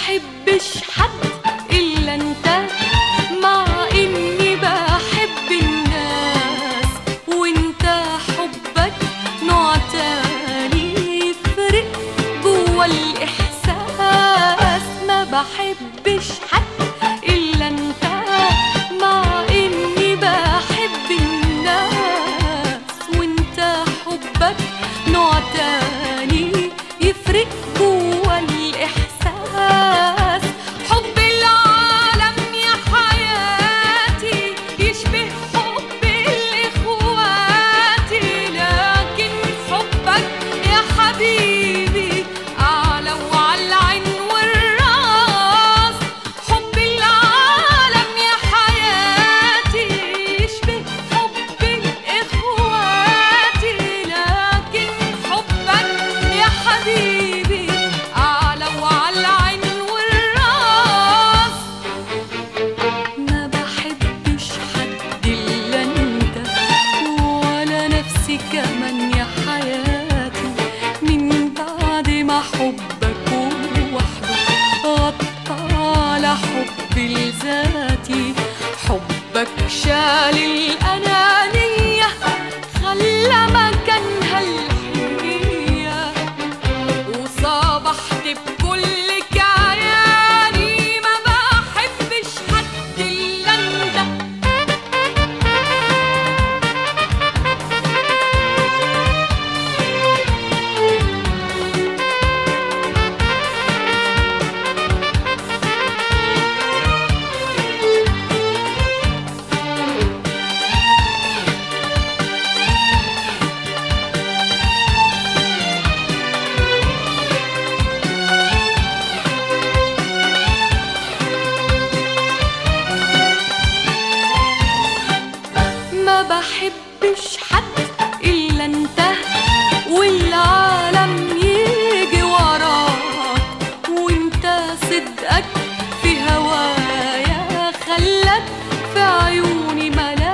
بحبش حد إلا أنت مع إني بحب الناس وأنت حبك نوع تاني يفرق جوا الإحساس ما بحبش حد إلا أنت مع إني بحب الناس وأنت حبك نوع تاني يفرق جوا الإحساس حب العالم يا حياتي يشبه حب الإخواتي لكن حبك يا حبيبي أعلى وعلى العين والراس حب العالم يا حياتي يشبه حب الإخواتي لكن حبك يا حبيبي أعلى وعلى العين والراس ما بحبش حد إلا أنت ولا نفسي كمان يا حياتي من بعد ما حبك وحده غطى على حبي لذاتي حبك شال الأنانية خلى مكانها الحنية وصبحت بكل كياني ما بحبش حد إلا أنت ما بحبش حد إلا أنت والعالم يجي وراك وانت صدقك في هوايا خلك في عيوني ملاك